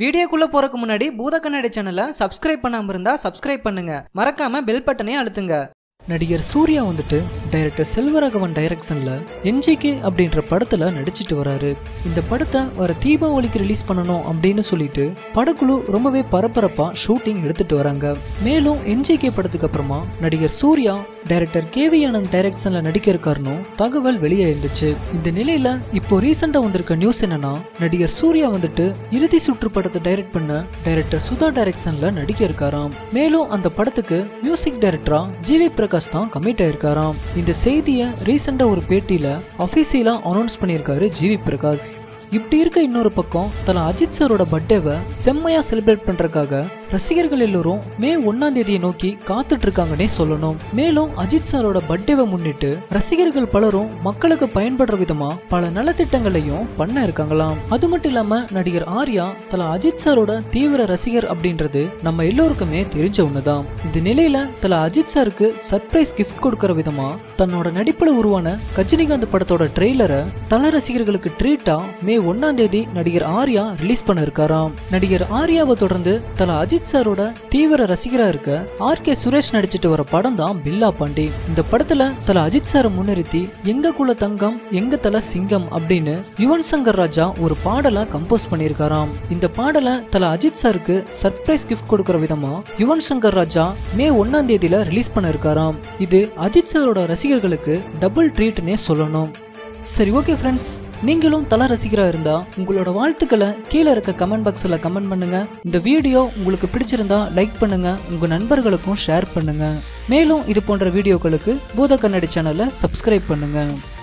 வீடியோக்குள்ள போறதுக்கு முன்னாடி பூத கண்ணாடி சேனலை சப்ஸ்கிரைப் பண்ணாம இருந்தா சப்ஸ்கிரைப் பண்ணுங்க மறக்காம பெல் பட்டனையும் அழுத்துங்க நடிகர் சூர்யா வந்துட்டு டைரக்டர் செல்வராகவன் டைரக்ஷன்ல என்ஜிகே அப்படின்ற படத்துல நடிச்சிட்டு வராரு இந்த படத்தை வர தீபாவளிக்கு ரிலீஸ் பண்ணணும் அப்படின்னு சொல்லிட்டு படக்குழு ரொம்பவே பரபரப்பா ஷூட்டிங் எடுத்துட்டு வராங்க மேலும் என்ஜிகே படத்துக்கு அப்புறமா நடிகர் சூர்யா டைரக்டர் கேவி ஆனந்த் டைரக்ஷன்ல நடிக்க இருக்காருன்னு தகவல் வெளியே இருந்துச்சு இந்த நிலையில இப்போ ரீசெண்டா வந்திருக்க நியூஸ் என்னன்னா நடிகர் சூர்யா வந்துட்டு இறுதி சுற்று படத்தை டைரக்ட் பண்ண டைரக்டர் சுதா டைரக்ஷன்ல நடிக்க இருக்காராம் மேலும் அந்த படத்துக்கு மியூசிக் டைரக்டரா ஜிவி பிரகாஷ் தான் கமிட் ஆயிருக்காராம் இந்த செய்தியை ரீசெண்டா ஒரு பேட்டியில அபிஷியலா அனௌன்ஸ் பண்ணியிருக்காரு ஜிவி பிரகாஷ் இப்படி இருக்க இன்னொரு பக்கம் தல அஜித் சாரோட பர்த்டேவை செம்மையா செலிப்ரேட் பண்றதுக்காக ரசிகர்கள் எல்லோரும் மே ஒன்னாம் தேதியை நோக்கி காத்துட்டு இருக்காங்கன்னே சொல்லணும் மேலும் அஜித் சாரோட பர்த்டேவை முன்னிட்டு ரசிகர்கள் பலரும் மக்களுக்கு பயன்படுற விதமா பல நலத்திட்டங்களையும் பண்ண இருக்காங்களாம் அது மட்டும் இல்லாம நடிகர் ஆர்யா தல அஜித் சாரோட தீவிர ரசிகர் அப்படின்றது நம்ம எல்லோருக்குமே தெரிஞ்ச ஒண்ணுதான் இந்த நிலையில தல அஜித் சாருக்கு சர்ப்ரைஸ் கிஃப்ட் கொடுக்கற விதமா தன்னோட நடிப்புல உருவான கஜினிகாந்த் படத்தோட ட்ரெய்லரை தல ரசிகர்களுக்கு ட்ரீட்டா மே ஒன்னாம் தேதி நடிகர் ஆர்யா ரிலீஸ் பண்ண இருக்காராம் நடிகர் ஆர்யாவை தொடர்ந்து தல அஜித் சாரோட தீவிர ரசிகரா இருக்க ஆர் கே சுரேஷ் நடிச்சிட்டு வர படம் தான் பில்லா பாண்டி இந்த படத்துல தல அஜித் சாரை முன்னிறுத்தி எங்க குல தங்கம் எங்க தல சிங்கம் அப்படின்னு யுவன் சங்கர் ராஜா ஒரு பாடலை கம்போஸ் பண்ணியிருக்காராம் இந்த பாடலை தல அஜித் சாருக்கு சர்ப்ரைஸ் கிஃப்ட் கொடுக்கற விதமா யுவன் சங்கர் ராஜா மே ஒன்னாம் தேதியில ரிலீஸ் பண்ண இருக்காராம் இது அஜித் சாரோட ரசிகர்களுக்கு டபுள் ட்ரீட்னே சொல்லணும் சரி ஓகே ஃப்ரெண்ட்ஸ் நீங்களும் தல ரசிகரா இருந்தா உங்களோட வாழ்த்துக்களை கீழே இருக்க கமெண்ட் பாக்ஸ்ல கமெண்ட் பண்ணுங்க இந்த வீடியோ உங்களுக்கு பிடிச்சிருந்தா லைக் பண்ணுங்க உங்க நண்பர்களுக்கும் ஷேர் பண்ணுங்க மேலும் இது போன்ற வீடியோக்களுக்கு பூத கண்ணாடி சேனலை சப்ஸ்கிரைப் பண்ணுங்க